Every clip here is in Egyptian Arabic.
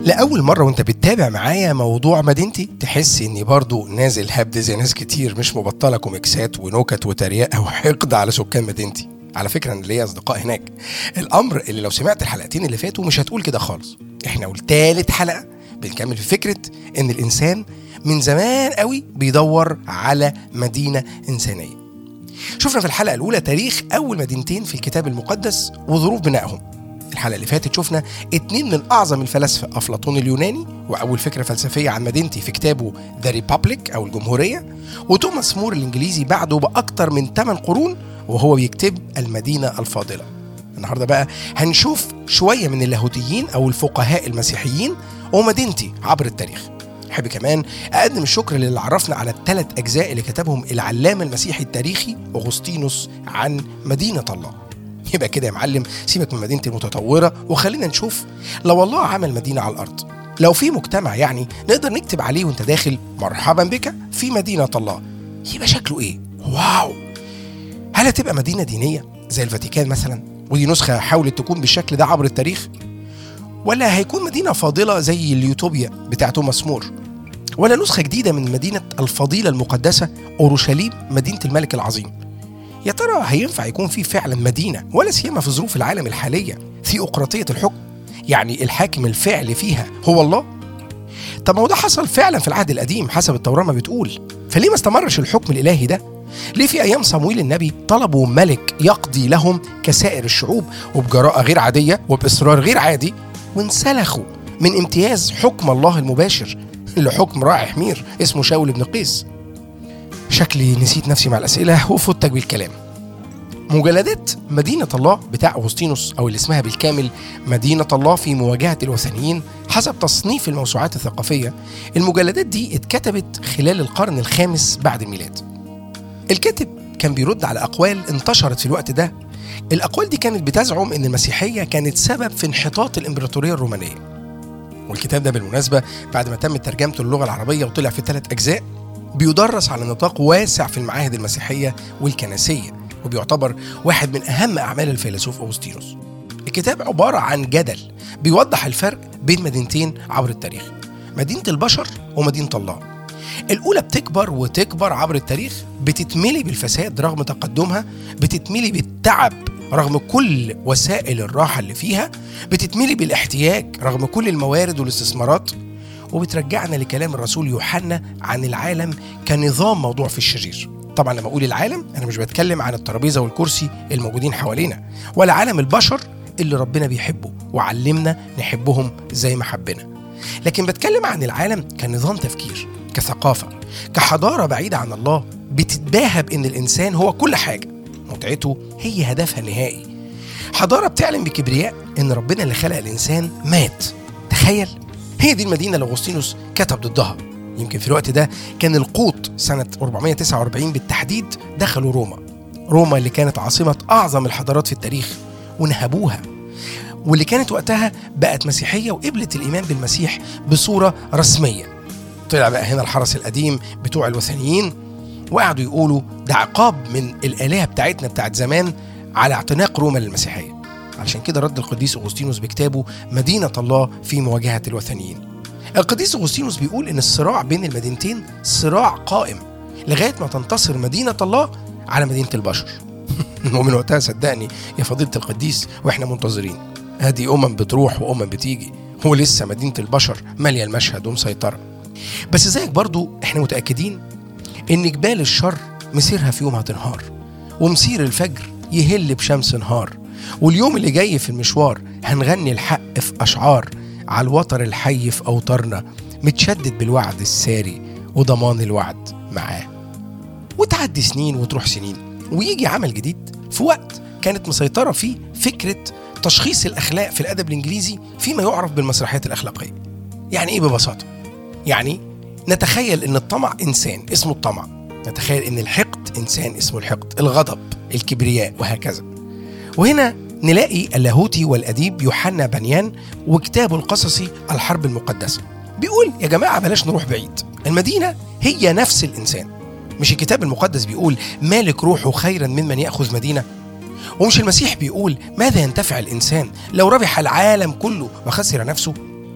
لأول مرة وانت بتتابع معايا موضوع مدينتي تحس اني برضو نازل هبد زي ناس كتير مش مبطلة كوميكسات ونكت وتريقة وحقد على سكان مدينتي على فكرة انا ليا اصدقاء هناك الامر اللي لو سمعت الحلقتين اللي فاتوا مش هتقول كده خالص احنا والتالت حلقة بنكمل في فكرة ان الانسان من زمان قوي بيدور على مدينة انسانية شفنا في الحلقة الأولى تاريخ أول مدينتين في الكتاب المقدس وظروف بنائهم الحلقة اللي فاتت شفنا اتنين من أعظم الفلاسفة أفلاطون اليوناني وأول فكرة فلسفية عن مدينتي في كتابه ذا ريبابليك أو الجمهورية وتوماس مور الإنجليزي بعده بأكتر من 8 قرون وهو بيكتب المدينة الفاضلة النهاردة بقى هنشوف شوية من اللاهوتيين أو الفقهاء المسيحيين ومدينتي عبر التاريخ أحب كمان أقدم الشكر للي عرفنا على الثلاث أجزاء اللي كتبهم العلامة المسيحي التاريخي أغسطينوس عن مدينة الله يبقى كده يا معلم سيبك من مدينتي المتطورة وخلينا نشوف لو الله عمل مدينة على الأرض لو في مجتمع يعني نقدر نكتب عليه وانت داخل مرحبا بك في مدينة الله يبقى شكله ايه؟ واو هل هتبقى مدينة دينية زي الفاتيكان مثلا ودي نسخة حاولت تكون بالشكل ده عبر التاريخ ولا هيكون مدينة فاضلة زي اليوتوبيا بتاع توماس مور ولا نسخة جديدة من مدينة الفضيلة المقدسة أورشليم مدينة الملك العظيم يا ترى هينفع يكون في فعلا مدينة ولا سيما في ظروف العالم الحالية ثيوقراطية الحكم يعني الحاكم الفعلي فيها هو الله طب ما هو ده حصل فعلا في العهد القديم حسب التوراة ما بتقول فليه ما استمرش الحكم الإلهي ده ليه في أيام صمويل النبي طلبوا ملك يقضي لهم كسائر الشعوب وبجراءة غير عادية وبإصرار غير عادي وانسلخوا من امتياز حكم الله المباشر لحكم راعي حمير اسمه شاول بن قيس شكلي نسيت نفسي مع الأسئلة وفوتك بالكلام مجلدات مدينة الله بتاع أغسطينوس أو اللي اسمها بالكامل مدينة الله في مواجهة الوثنيين حسب تصنيف الموسوعات الثقافية المجلدات دي اتكتبت خلال القرن الخامس بعد الميلاد الكاتب كان بيرد على أقوال انتشرت في الوقت ده الأقوال دي كانت بتزعم أن المسيحية كانت سبب في انحطاط الإمبراطورية الرومانية والكتاب ده بالمناسبة بعد ما تم ترجمته للغة العربية وطلع في ثلاث أجزاء بيدرس على نطاق واسع في المعاهد المسيحية والكنسية وبيعتبر واحد من أهم أعمال الفيلسوف أغسطينوس الكتاب عبارة عن جدل بيوضح الفرق بين مدينتين عبر التاريخ مدينة البشر ومدينة الله الأولى بتكبر وتكبر عبر التاريخ بتتملي بالفساد رغم تقدمها بتتملي بالتعب رغم كل وسائل الراحة اللي فيها بتتملي بالاحتياج رغم كل الموارد والاستثمارات وبترجعنا لكلام الرسول يوحنا عن العالم كنظام موضوع في الشرير طبعا لما اقول العالم انا مش بتكلم عن الترابيزه والكرسي الموجودين حوالينا ولا عالم البشر اللي ربنا بيحبه وعلمنا نحبهم زي ما حبنا لكن بتكلم عن العالم كنظام تفكير كثقافه كحضاره بعيده عن الله بتتباهى بان الانسان هو كل حاجه متعته هي هدفها النهائي حضاره بتعلن بكبرياء ان ربنا اللي خلق الانسان مات تخيل هي دي المدينه اللي اغسطينوس كتب ضدها يمكن في الوقت ده كان القوط سنة 449 بالتحديد دخلوا روما روما اللي كانت عاصمة أعظم الحضارات في التاريخ ونهبوها واللي كانت وقتها بقت مسيحية وقبلت الإيمان بالمسيح بصورة رسمية طلع بقى هنا الحرس القديم بتوع الوثنيين وقعدوا يقولوا ده عقاب من الآلهة بتاعتنا بتاعت زمان على اعتناق روما للمسيحية علشان كده رد القديس أغسطينوس بكتابه مدينة الله في مواجهة الوثنيين القديس أغسطينوس بيقول إن الصراع بين المدينتين صراع قائم لغاية ما تنتصر مدينة الله على مدينة البشر ومن وقتها صدقني يا فضيلة القديس وإحنا منتظرين هذه أمم بتروح وأمم بتيجي هو لسه مدينة البشر مالية المشهد ومسيطرة بس زيك برضو إحنا متأكدين إن جبال الشر مسيرها في يوم هتنهار ومسير الفجر يهل بشمس نهار واليوم اللي جاي في المشوار هنغني الحق في أشعار على الوتر الحي في أوتارنا متشدد بالوعد الساري وضمان الوعد معاه وتعدي سنين وتروح سنين ويجي عمل جديد في وقت كانت مسيطرة فيه فكرة تشخيص الأخلاق في الأدب الإنجليزي فيما يعرف بالمسرحيات الأخلاقية يعني إيه ببساطة؟ يعني نتخيل أن الطمع إنسان اسمه الطمع نتخيل أن الحقد إنسان اسمه الحقد الغضب الكبرياء وهكذا وهنا نلاقي اللاهوتي والأديب يوحنا بنيان وكتابه القصصي الحرب المقدسة بيقول يا جماعة بلاش نروح بعيد المدينة هي نفس الإنسان مش الكتاب المقدس بيقول مالك روحه خيرا ممن يأخذ مدينة ومش المسيح بيقول ماذا ينتفع الإنسان لو ربح العالم كله وخسر نفسه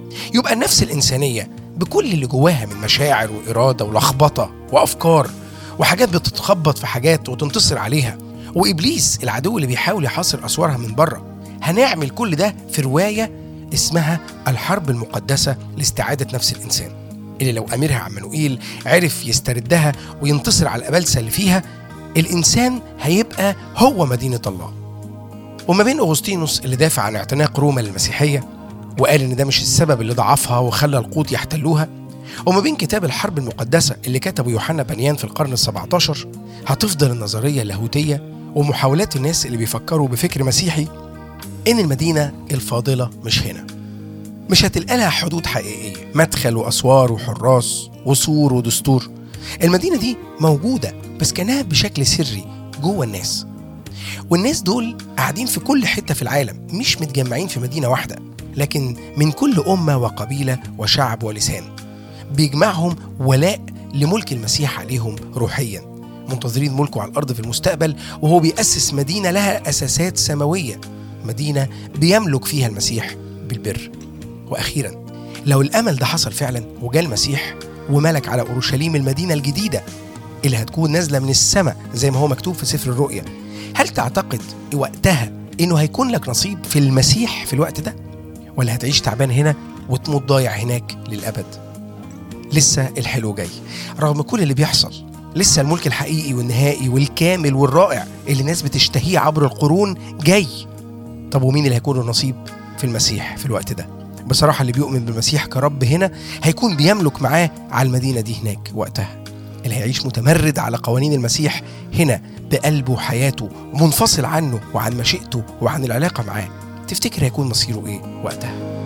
يبقى النفس الإنسانية بكل اللي جواها من مشاعر وإرادة ولخبطة وأفكار وحاجات بتتخبط في حاجات وتنتصر عليها وإبليس العدو اللي بيحاول يحاصر أسوارها من بره هنعمل كل ده في رواية اسمها الحرب المقدسة لاستعادة نفس الإنسان اللي لو أميرها عمانوئيل عرف يستردها وينتصر على الأبلسة اللي فيها الإنسان هيبقى هو مدينة الله وما بين أغسطينوس اللي دافع عن اعتناق روما للمسيحية وقال إن ده مش السبب اللي ضعفها وخلى القوط يحتلوها وما بين كتاب الحرب المقدسة اللي كتبه يوحنا بنيان في القرن السبعة عشر هتفضل النظرية اللاهوتية ومحاولات الناس اللي بيفكروا بفكر مسيحي إن المدينة الفاضلة مش هنا مش هتلقى لها حدود حقيقية مدخل وأسوار وحراس وسور ودستور المدينة دي موجودة بس كانها بشكل سري جوه الناس والناس دول قاعدين في كل حتة في العالم مش متجمعين في مدينة واحدة لكن من كل أمة وقبيلة وشعب ولسان بيجمعهم ولاء لملك المسيح عليهم روحيا منتظرين ملكه على الأرض في المستقبل وهو بيأسس مدينة لها أساسات سماوية مدينة بيملك فيها المسيح بالبر وأخيرا لو الأمل ده حصل فعلا وجاء المسيح وملك على أورشليم المدينة الجديدة اللي هتكون نازلة من السماء زي ما هو مكتوب في سفر الرؤيا هل تعتقد وقتها إنه هيكون لك نصيب في المسيح في الوقت ده ولا هتعيش تعبان هنا وتموت ضايع هناك للأبد لسه الحلو جاي رغم كل اللي بيحصل لسه الملك الحقيقي والنهائي والكامل والرائع اللي الناس بتشتهيه عبر القرون جاي طب ومين اللي هيكون له نصيب في المسيح في الوقت ده بصراحة اللي بيؤمن بالمسيح كرب هنا هيكون بيملك معاه على المدينة دي هناك وقتها اللي هيعيش متمرد على قوانين المسيح هنا بقلبه وحياته منفصل عنه وعن مشيئته وعن العلاقة معاه تفتكر هيكون مصيره ايه وقتها